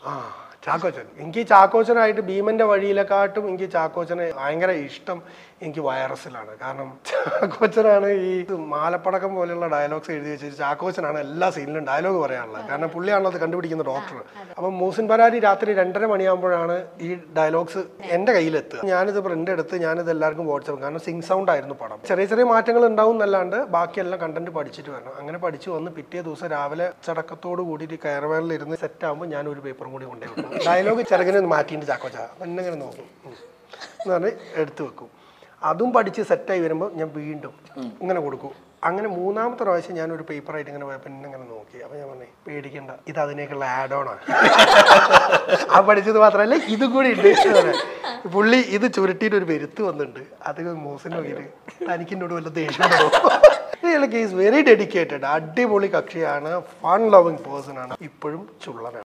ആ ചാക്കോച്ചൻ എനിക്ക് ചാക്കോച്ചനായിട്ട് ഭീമന്റെ വഴിയിലെക്കാട്ടും എനിക്ക് ചാക്കോച്ചനെ ഭയങ്കര ഇഷ്ടം എനിക്ക് വൈറസിലാണ് കാരണം ചാക്കോച്ചനാണ് ഈ മാലപ്പടക്കം പോലെയുള്ള ഡയലോഗ്സ് എഴുതി വെച്ചിട്ട് ചാക്കോച്ചനാണ് എല്ലാ സീനിലും ഡയലോഗ് പറയാനുള്ളത് കാരണം പുള്ളിയാണല്ലോ അത് കണ്ടുപിടിക്കുന്ന ഡോക്ടർ അപ്പം മൂസിൻ പരാരി രാത്രി രണ്ടര മണിയാകുമ്പോഴാണ് ഈ ഡയലോഗ്സ് എൻ്റെ കയ്യിലെത്തുക ഞാനിത് പ്രിന്റ് എടുത്ത് ഞാനിത് എല്ലാവർക്കും വാട്സപ്പ് കാരണം സിങ് സൗണ്ട് ആയിരുന്നു പടം ചെറിയ ചെറിയ മാറ്റങ്ങൾ ഉണ്ടാവും എന്നല്ലാണ്ട് ബാക്കിയെല്ലാം കണ്ടന്റ് പഠിച്ചിട്ട് വരണം അങ്ങനെ പഠിച്ചു വന്ന് പിറ്റേ ദിവസം രാവിലെ ചടക്കത്തോട് കൂടിയിട്ട് കയറുവാനിൽ ഇരുന്ന് സെറ്റ് ആകുമ്പോൾ ഞാൻ ഒരു പേപ്പറും കൂടി കൊണ്ടേ വെക്കും ഡയലോഗ് ചെറുങ്ങനെ ഒന്ന് മാറ്റിയിട്ട് ചാക്കോച്ച അപ്പം എന്നെ ഇങ്ങനെ നോക്കും ഉം. എന്ന് പറഞ്ഞ് എടുത്തു വെക്കും അതും പഠിച്ച് സെറ്റായി വരുമ്പോൾ ഞാൻ വീണ്ടും ഇങ്ങനെ കൊടുക്കും അങ്ങനെ മൂന്നാമത്തെ പ്രാവശ്യം ഞാൻ ഒരു പേപ്പറായിട്ട് ഇങ്ങനെ പോയപ്പോൾ എന്നെ ഇങ്ങനെ നോക്കി അപ്പം ഞാൻ പറഞ്ഞു പേടിക്കണ്ട ഇത് അതിനേക്കുള്ള ആഡ് ഓൺ ആണ് ആ പഠിച്ചത് മാത്രമല്ല ഇതും കൂടി ഉണ്ട് എന്ന് പറയാം. പുള്ളി ഇത് ചുരുട്ടിയിട്ട് ഒരു വരുത്ത് വന്നിട്ടുണ്ട് അത് മൂസിന് നോക്കിയിട്ട് തനിക്ക് എന്നോട് വല്ല ദേഷ്യം ഈസ് വെരി ഡെഡിക്കേറ്റഡ് അടിപൊളി കക്ഷിയാണ് ഫൺ ലവിങ് പേഴ്സൺ ആണ് ഇപ്പോഴും ചുള്ളനാണ്